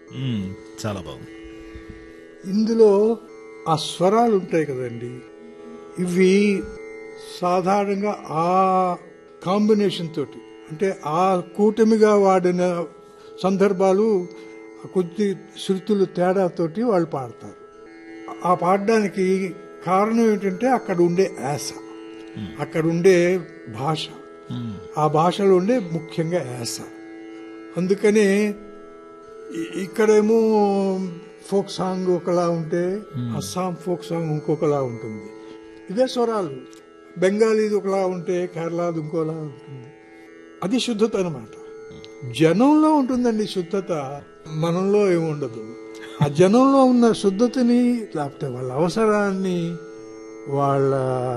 మ్మ్. చాలా బాగుంది ఇందులో ఆ స్వరాలు ఉంటాయి కదండి ఇవి సాధారణంగా ఆ కాంబినేషన్ తోటి అంటే ఆ కూటమిగా వాడిన సందర్భాలు కొద్ది శృతులు తేడాతోటి వాళ్ళు పాడతారు ఆ పాడడానికి కారణం ఏంటంటే అక్కడ ఉండే యాస అక్కడ ఉండే భాష ఆ భాషలో ఉండే ముఖ్యంగా యాస అందుకనే ఇ- ఇక్కడేమో ఫోక్ సాంగ్ ఒకలా ఉంటే అస్సాం ఫోక్ సాంగ్ ఇంకొకలా ఉంటుంది ఇదే స్వరాలు బెంగాలీది ఒకలా ఉంటే కేరళది ఇంకోలా ఉంటుంది అది శుద్ధత అనమాట జనంలో ఉంటుందండి శుద్ధత మనంలో ఏముండదు ఆ జనంలో ఉన్న శుద్ధతని లేకపోతే వాళ్ళ అవసరాన్ని వాళ్ళ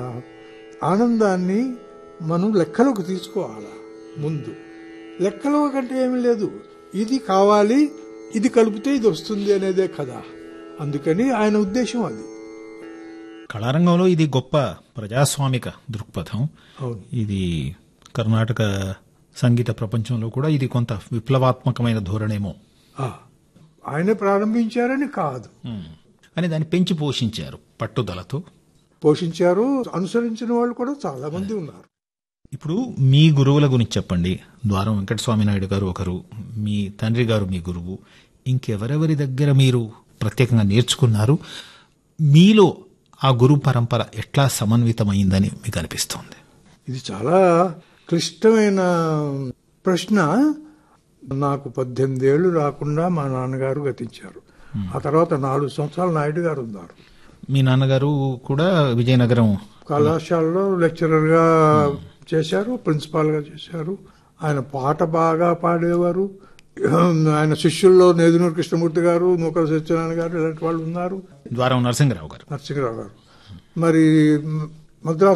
ఆనందాన్ని మనం లెక్కలోకి తీసుకోవాలా ముందు లెక్కలో కంటే ఏమీ లేదు ఇది కావాలి ఇది కలిపితే ఇది వస్తుంది అనేదే కదా అందుకని ఆయన ఉద్దేశం అది కళారంగంలో ఇది గొప్ప ప్రజాస్వామిక దృక్పథం అవును ఇది కర్ణాటక సంగీత ప్రపంచంలో కూడా ఇది కొంత విప్లవాత్మకమైన ధోరణేమో ఆ, ఆయనే ప్రారంభించారని కాదు మ్మ్. కానీ దాన్ని పెంచి పోషించారు పట్టుదలతో పోషించారు అనుసరించిన వాళ్ళు కూడా చాలా మంది ఉన్నారు ఇప్పుడు మీ గురువుల గురించి చెప్పండి ద్వారం వెంకటస్వామి నాయుడు గారు ఒకరు మీ తండ్రి గారు మీ గురువు ఇంకెవరెవరి దగ్గర మీరు ప్రత్యేకంగా నేర్చుకున్నారు మీలో ఆ గురు పరంపర ఎట్లా సమన్వితమైందని మీకు అనిపిస్తోంది ఇది చాలా క్లిష్టమైన ప్రశ్న నాకు పద్దెనిమిది ఏళ్ళు రాకుండా మా నాన్నగారు గతించారు ఆ తర్వాత నాలుగు సంవత్సరాలు నాయుడు గారు ఉన్నారు మీ నాన్నగారు కూడా విజయనగరం కళాశాలలో లెక్చరర్ గా చేశారు ప్రిన్సిపాల్ గా చేశారు ఆయన పాట బాగా పాడేవారు ఆయన శిష్యుల్లో నేదునూరు కృష్ణమూర్తి గారు నూకల సత్యనారాయణ గారు ఇలాంటి వాళ్ళు ఉన్నారు ద్వారం నరసింహరావు గారు నరసింహరావు గారు మరి మద్రాసు